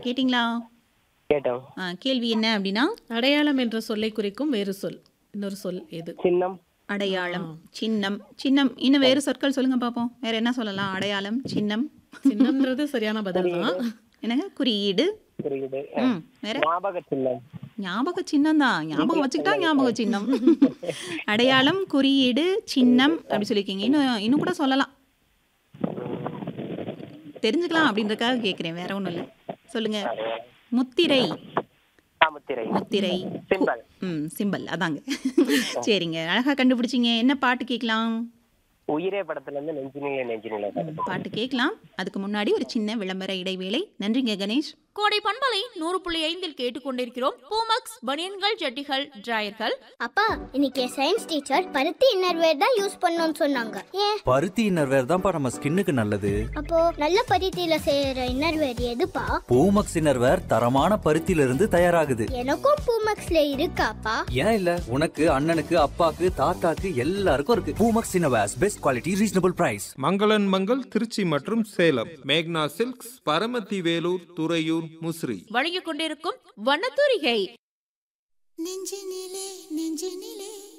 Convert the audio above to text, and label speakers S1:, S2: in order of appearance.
S1: கேட்டிங்களா
S2: கேட்டோம்
S1: ஆ, கேள்வி என்ன அப்படின்னா
S3: அடையாளம் என்ற சொல்லை குறிக்கும் வேறு சொல் இன்னொரு சொல் எது
S2: சின்னம்
S1: அடையாளம் சின்னம் சின்னம் இன்னும் வேறு சொற்கள் சொல்லுங்க பார்ப்போம் வேற என்ன சொல்லலாம் அடையாளம் சின்னம்
S3: சின்னம்ன்றது சரியான பதில் தான்
S1: என்னங்க குறியீடு
S2: குறியீடு
S1: ம் வேற
S2: ஞாபக சின்னம்
S1: ஞாபக சின்னம் தான் ஞாபகம் வச்சுக்கிட்டா ஞாபக சின்னம் அடையாளம் குறியீடு சின்னம் அப்படி சொல்லியிருக்கீங்க இன்னும் இன்னும் கூட சொல்லலாம் தெரிஞ்சுக்கலாம் அப்படின்றதுக்காக கேட்குறேன் வேற ஒன்றும் இல்லை சொல்லுங்க முத்திரை
S2: முத்திரை
S1: முத்திரை
S2: சிம்பல்
S1: ம் சிம்பல் அதாங்க சரிங்க அழகா கண்டுபிடிச்சிங்க என்ன பாட்டு கேட்கலாம்
S2: உயிரே படத்துல இருந்து நெஞ்சினிலே நெஞ்சினிலே படத்துல.
S1: பாட்டு கேட்கலாம் அதுக்கு முன்னாடி ஒரு சின்ன விளம்பர இடைவேளை நன்றிங்க கணேஷ்
S4: கோடை பண்பலை நூறு புள்ளி ஐந்தில் கேட்டுக்கொண்டிருக்கிறோம் பூமக்ஸ் பனியன்கள் ஜட்டிகள் டிராயர்கள்
S5: அப்பா இன்னைக்கு சயின்ஸ் டீச்சர் பருத்தி இன்னர்வேர் தான் யூஸ் பண்ணணும்னு சொன்னாங்க ஏன்
S6: பருத்தி இன்னர்வேர் தான்ப்பா நம்ம ஸ்கின்னுக்கு நல்லது
S5: அப்போ நல்ல பருத்தியில செய்யற இன்னர்வேர் எதுப்பா
S6: பூமக்ஸ் இன்னர்வேர் தரமான பருத்தியில இருந்து தயாராகுது
S5: எனக்கும் பூமக்ஸ்ல இருக்காப்பா
S6: ஏன் இல்ல உனக்கு அண்ணனுக்கு அப்பாக்கு தாத்தாக்கு எல்லாருக்கும் இருக்கு Poomex innerwears best quality reasonable price
S7: மங்களன் மங்கள் திருச்சி மற்றும் சேலம் மேக்னா சில்க்ஸ் பரமத்தி வேலூர் துறையூர் முசிறி
S4: வழங்கிக் கொண்டிருக்கும் வண்ணத்தூரிகை
S8: நெஞ்சினிலே நெஞ்சினிலே